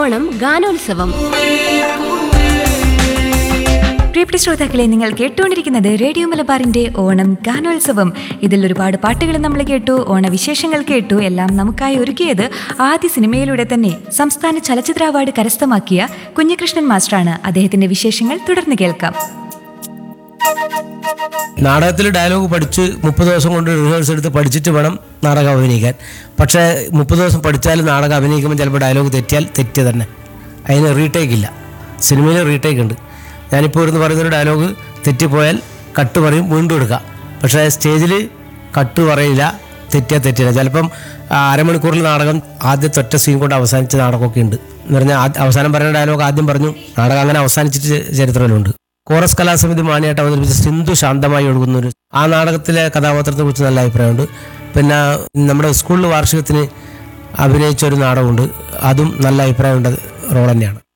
ഓണം ഗാനോത്സവം പ്രിയപ്പെട്ട ശ്രോതാക്കളെ നിങ്ങൾ കേട്ടുകൊണ്ടിരിക്കുന്നത് റേഡിയോ മലബാറിന്റെ ഓണം ഗാനോത്സവം ഇതിൽ ഒരുപാട് പാട്ടുകൾ നമ്മൾ കേട്ടു ഓണവിശേഷങ്ങൾ കേട്ടു എല്ലാം നമുക്കായി ഒരുക്കിയത് ആദ്യ സിനിമയിലൂടെ തന്നെ സംസ്ഥാന ചലച്ചിത്ര അവാർഡ് കരസ്ഥമാക്കിയ കുഞ്ഞികൃഷ്ണൻ മാസ്റ്ററാണ് അദ്ദേഹത്തിന്റെ വിശേഷങ്ങൾ തുടർന്ന് കേൾക്കാം നാടകത്തിൽ ഡയലോഗ് പഠിച്ച് മുപ്പത് ദിവസം കൊണ്ട് റിഹേഴ്സൽ എടുത്ത് പഠിച്ചിട്ട് വേണം നാടകം അഭിനയിക്കാൻ പക്ഷേ മുപ്പത് ദിവസം പഠിച്ചാലും നാടകം അഭിനയിക്കുമ്പോൾ ചിലപ്പോൾ ഡയലോഗ് തെറ്റിയാൽ തെറ്റ് തന്നെ അതിന് റീടേക്ക് ഇല്ല സിനിമയിൽ റീടേക്ക് ഉണ്ട് ഞാനിപ്പോൾ ഇരുന്ന് പറയുന്നൊരു ഡയലോഗ് തെറ്റിപ്പോയാൽ കട്ട് പറയും വീണ്ടും എടുക്കാം പക്ഷേ സ്റ്റേജിൽ കട്ട് പറയില്ല തെറ്റിയാൽ തെറ്റില്ല ചിലപ്പം ആ, അരമണിക്കൂറിൽ നാടകം ആദ്യത്തെ ഒറ്റ സീൻ കൊണ്ട് അവസാനിച്ച നാടകമൊക്കെ ഉണ്ട് എന്ന് പറഞ്ഞാൽ ആ- അവസാനം പറയുന്ന ഡയലോഗ് ആദ്യം പറഞ്ഞു നാടകം അങ്ങനെ അവസാനിച്ചിട്ട് ചരിത്രത്തിലുണ്ട് കോറസ് കലാസമിതി മാനിയായിട്ട് അവതരിപ്പിച്ച സിന്ധു ശാന്തമായി ഒഴുകുന്ന ഒരു ആ നാടകത്തിലെ കഥാപാത്രത്തെ കുറിച്ച് നല്ല അഭിപ്രായമുണ്ട് പിന്നെ നമ്മുടെ സ്കൂളിൽ വാർഷികത്തിന് അഭിനയിച്ച ഒരു നാടകമുണ്ട് അതും നല്ല അഭിപ്രായമുണ്ട് റോൾ തന്നെയാണ്